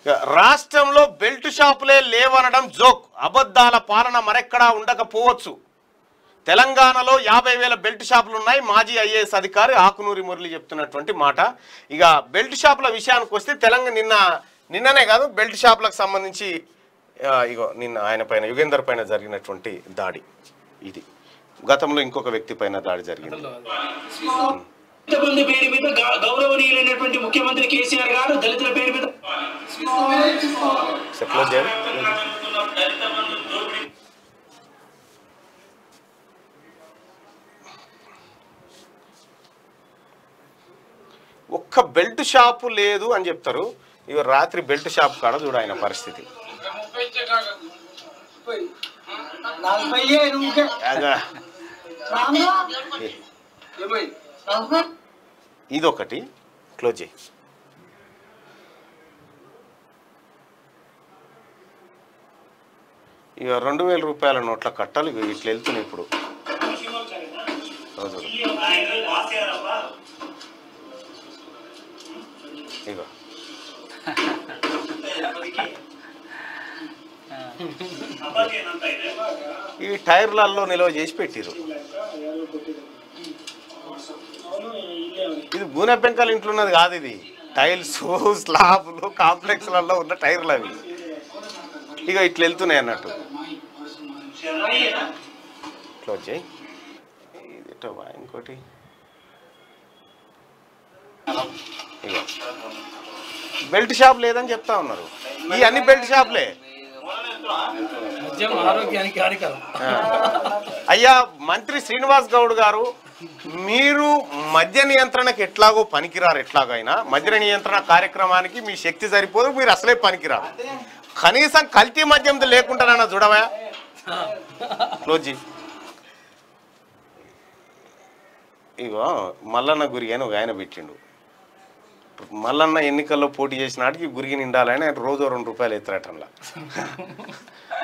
ఇక రాష్ట్రంలో belt షాపులే లేవనడం joke అబద్ధాల పాలన మరెక్కడా ఉండకపోవచ్చు తెలంగాణలో యాభై వేల బెల్ట్ షాపులు ఉన్నాయి మాజీ ఐఏఎస్ అధికారి ఆకునూరి మురళి చెప్తున్నటువంటి మాట ఇక బెల్ట్ షాపుల విషయానికి వస్తే తెలంగాణ నిన్న నిన్ననే కాదు బెల్ట్ షాపులకు సంబంధించి ఆ, ఇగో నిన్న ఆయన పైన యుగేందర్ పైన జరిగినటువంటి దాడి ఇది గతంలో ఇంకొక వ్యక్తి పైన దాడి జరిగింది దళిత బంధు పేరు మీద గౌ- గౌరవనీయులైనటువంటి ముఖ్యమంత్రి కేసీఆర్ గారు దళితుల పేరు మీద క్లోజ్ చేయాలి ఒక్క బెల్ట్ షాపు లేదు అని చెప్తారు ఇక రాత్రి బెల్ట్ షాప్ కాడ చూడ ఆయన పరిస్థితి నలభై నువ్వుకే యాగా. రాములా రాములా ఇదొకటి క్లోజ్ చేయి ఇక రెండు వేల రూపాయల నోట్ల కట్టాలి ఇక ఇట్లా వెళ్తున్నాయి ఇప్పుడు రోజులు ఇగో ఈ టైర్లలో నిల్వ చేసి పెట్టిరు ఇది గూనె పెంకల ఇంట్లో ఉన్నది కాదు ఇది టైల్స్ స్లాబ్లు కాంప్లెక్స్లలో ఉన్న టైర్లు అవి ఇక ఇట్లా వెళ్తున్నాయి అన్నట్టు క్లోజ్ చేయి ఇది ఎట్టవా ఇంకోటి ఇగో బెల్ట్ షాప్ లేదని చెప్తా ఉన్నారు ఈ అన్ని బెల్ట్ షాప్లే మద్యం ఆరోగ్యానికి హానికరం ఆ. అయ్యా మంత్రి శ్రీనివాస్ గౌడ్ గారు మీరు మద్య నియంత్రణకు ఎట్లాగో పనికిరారు ఎట్లాగైనా మద్య నియంత్రణ కార్యక్రమానికి మీ శక్తి సరిపోదు మీరు అసలే పనికిరారు కనీసం కల్తీ మద్యం లేకుండానన్నా చూడవా క్లోజ్ చేయి. ఇగో మల్లన్న గురి అని ఒక ఆయన పెట్టిండు మల్లన్న ఎన్నికల్లో పోటీ చేసిన నాటికి గురికి నిండాలని ఆయన రోజు రెండు రూపాయలు ఎత్తురాటంలా